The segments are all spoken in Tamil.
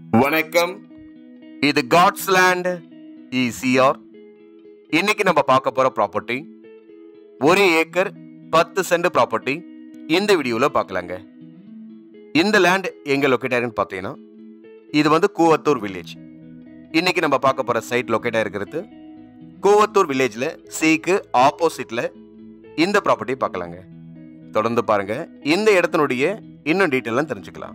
வணக்கம் இது காட்ஸ் லேண்ட் இசிஆர் இன்னைக்கு நம்ம பார்க்க போற ப்ராப்பர்ட்டி ஒரு ஏக்கர் பத்து சென்ட் ப்ராப்பர்ட்டி இந்த வீடியோவில் பார்க்கலாங்க இந்த லேண்ட் எங்க லொக்கேட் ஆயிருன்னு பார்த்தீங்கன்னா இது வந்து கூவத்தூர் வில்லேஜ் இன்னைக்கு நம்ம பார்க்க போற சைட் லொக்கேட் ஆயிருக்கிறது கூவத்தூர் வில்லேஜில் சிக்கு ஆப்போசிட்ல இந்த ப்ராப்பர்ட்டி பார்க்கலாங்க தொடர்ந்து பாருங்க இந்த இடத்தினுடைய இன்னும் டீட்டெயிலாம் தெரிஞ்சுக்கலாம்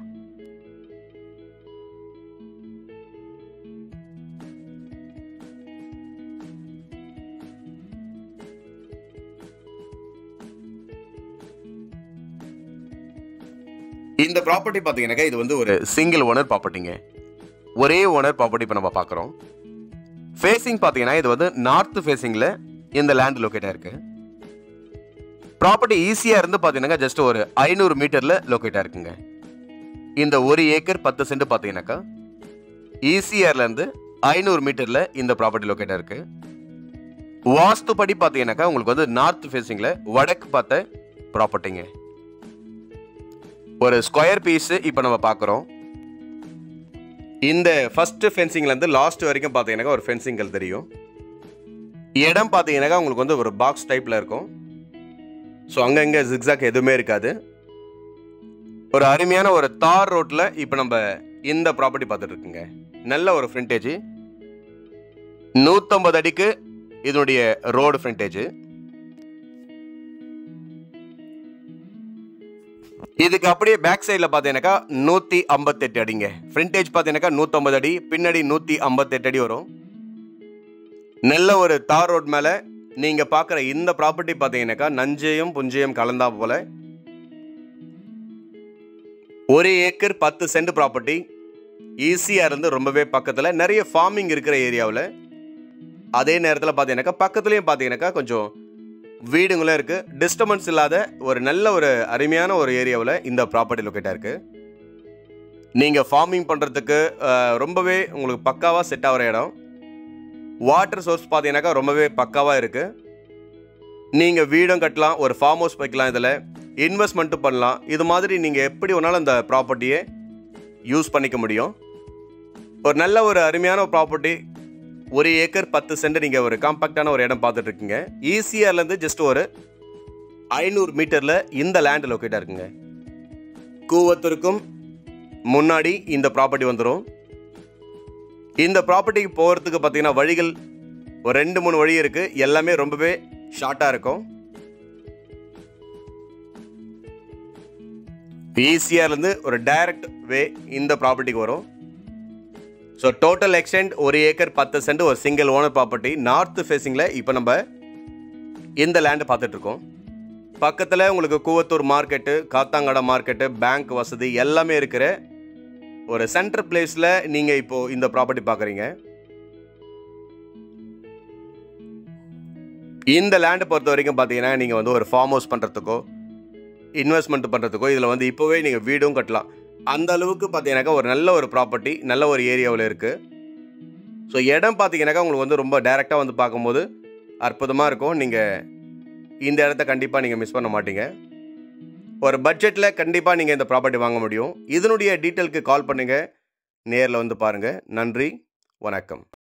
இந்த ப்ராப்பர்ட்டி பார்த்தீங்கன்னாக்கா இது வந்து ஒரு சிங்கிள் ஓனர் ப்ராப்பர்ட்டிங்க ஒரே ஓனர் ப்ராப்பர்ட்டி இப்போ நம்ம பார்க்குறோம் ஃபேஸிங் பார்த்தீங்கன்னா இது வந்து நார்த் ஃபேஸிங்கில் இந்த லேண்ட் லொக்கேட் ஆயிருக்கு ப்ராப்பர்ட்டி ஈஸியாக இருந்து பார்த்தீங்கன்னா ஜஸ்ட் ஒரு ஐநூறு மீட்டரில் லொக்கேட் ஆயிருக்குங்க இந்த ஒரு ஏக்கர் பத்து சென்ட் பார்த்தீங்கன்னாக்கா ஈசிஆர்லேருந்து ஐநூறு மீட்டரில் இந்த ப்ராப்பர்ட்டி லொக்கேட் ஆயிருக்கு வாஸ்துப்படி பார்த்தீங்கன்னாக்கா உங்களுக்கு வந்து நார்த் ஃபேஸிங்கில் வடக்கு பார்த்த ப்ராப்பர்ட்டிங்க ஒரு ஸ்கொயர் பீஸ் இப்போ நம்ம பார்க்குறோம் இந்த ஃபர்ஸ்ட் ஃபென்சிங்லேருந்து லாஸ்ட் வரைக்கும் பார்த்தீங்கன்னாக்கா ஒரு ஃபென்சிங்கள் தெரியும் இடம் பார்த்தீங்கன்னாக்கா உங்களுக்கு வந்து ஒரு பாக்ஸ் டைப்பில் இருக்கும் ஸோ அங்கங்கே ஜிக்ஸாக் எதுவுமே இருக்காது ஒரு அருமையான ஒரு தார் ரோட்டில் இப்போ நம்ம இந்த ப்ராப்பர்ட்டி பார்த்துட்டு இருக்குங்க நல்ல ஒரு ஃப்ரண்டேஜ் நூற்றம்பது அடிக்கு இதனுடைய ரோடு ஃப்ரண்டேஜ் இதுக்கு அப்படியே பேக் சைடில் பார்த்தீங்கன்னாக்கா நூற்றி ஐம்பத்தெட்டு அடிங்க ஃப்ரண்டேஜ் பார்த்தீங்கன்னாக்கா நூற்றம்பது அடி பின்னாடி நூற்றி ஐம்பத்தெட்டு அடி வரும் நல்ல ஒரு தார் ரோட் மேலே நீங்கள் பார்க்குற இந்த ப்ராப்பர்ட்டி பார்த்தீங்கன்னாக்கா நஞ்சையும் புஞ்சையும் கலந்தா போல ஒரு ஏக்கர் பத்து சென்ட் ப்ராப்பர்ட்டி ஈஸியாக இருந்து ரொம்பவே பக்கத்தில் நிறைய ஃபார்மிங் இருக்கிற ஏரியாவில் அதே நேரத்தில் பார்த்தீங்கன்னாக்கா பக்கத்துலேயும் பார்த்தீங்கன்னாக்கா கொஞ்சம் வீடுங்களும் இருக்குது டிஸ்டர்பன்ஸ் இல்லாத ஒரு நல்ல ஒரு அருமையான ஒரு ஏரியாவில் இந்த ப்ராப்பர்ட்டி லொக்கேட்டாக இருக்குது நீங்கள் ஃபார்மிங் பண்ணுறதுக்கு ரொம்பவே உங்களுக்கு பக்காவாக செட் ஆகிற இடம் வாட்டர் சோர்ஸ் பார்த்தீங்கன்னாக்கா ரொம்பவே பக்காவாக இருக்குது நீங்கள் வீடும் கட்டலாம் ஒரு ஃபார்ம் ஹவுஸ் வைக்கலாம் இதில் இன்வெஸ்ட்மெண்ட்டும் பண்ணலாம் இது மாதிரி நீங்கள் எப்படி வேணாலும் இந்த ப்ராப்பர்ட்டியை யூஸ் பண்ணிக்க முடியும் ஒரு நல்ல ஒரு அருமையான ப்ராப்பர்ட்டி ஒரு ஏக்கர் பத்து சென்ட் நீங்கள் ஒரு காம்பாக்டான ஒரு இடம் பார்த்துட்டு இருக்கீங்க ஈஸியார்லேருந்து ஜஸ்ட் ஒரு ஐநூறு மீட்டரில் இந்த லேண்ட் லொக்கேட்டாக இருக்குங்க கூவத்தூருக்கும் முன்னாடி இந்த ப்ராப்பர்ட்டி வந்துடும் இந்த ப்ராப்பர்ட்டிக்கு போகிறதுக்கு பார்த்தீங்கன்னா வழிகள் ஒரு ரெண்டு மூணு வழி இருக்குது எல்லாமே ரொம்பவே ஷார்ட்டாக இருக்கும் ஈஸியார்லேருந்து ஒரு டைரக்ட் வே இந்த ப்ராப்பர்ட்டிக்கு வரும் ஸோ டோட்டல் எக்ஸ்டெண்ட் ஒரு ஏக்கர் பத்து சென்ட் ஒரு சிங்கிள் ஓனர் ப்ராப்பர்ட்டி நார்த் ஃபேஸிங்கில் இப்போ நம்ம இந்த லேண்டு பார்த்துட்ருக்கோம் பக்கத்தில் உங்களுக்கு Koovathur market Kathangadai market bank வசதி எல்லாமே இருக்கிற ஒரு சென்டர் பிளேஸில் நீங்கள் இப்போது இந்த ப்ராப்பர்ட்டி பார்க்குறீங்க இந்த லேண்டை பொறுத்த வரைக்கும் பார்த்தீங்கன்னா நீங்கள் வந்து ஒரு ஃபார்ம் ஹவுஸ் பண்ணுறதுக்கோ இன்வெஸ்ட்மெண்ட் பண்ணுறதுக்கோ இதில் வந்து இப்போவே நீங்கள் வீடும் கட்டலாம் அந்த அளவுக்கு பார்த்தீங்கன்னாக்கா ஒரு நல்ல ஒரு ப்ராப்பர்ட்டி நல்ல ஒரு ஏரியாவில் இருக்குது ஸோ இடம் பார்த்தீங்கன்னாக்கா உங்களுக்கு வந்து ரொம்ப டைரெக்டாக வந்து பார்க்கும்போது அற்புதமாக இருக்கும் நீங்கள் இந்த இடத்த கண்டிப்பாக நீங்கள் மிஸ் பண்ண மாட்டீங்க ஒரு பட்ஜெட்டில் கண்டிப்பாக நீங்கள் இந்த ப்ராப்பர்ட்டி வாங்க முடியும் இதனுடைய டீட்டெயிலுக்கு கால் பண்ணுங்கள் நேரில் வந்து பாருங்கள் நன்றி வணக்கம்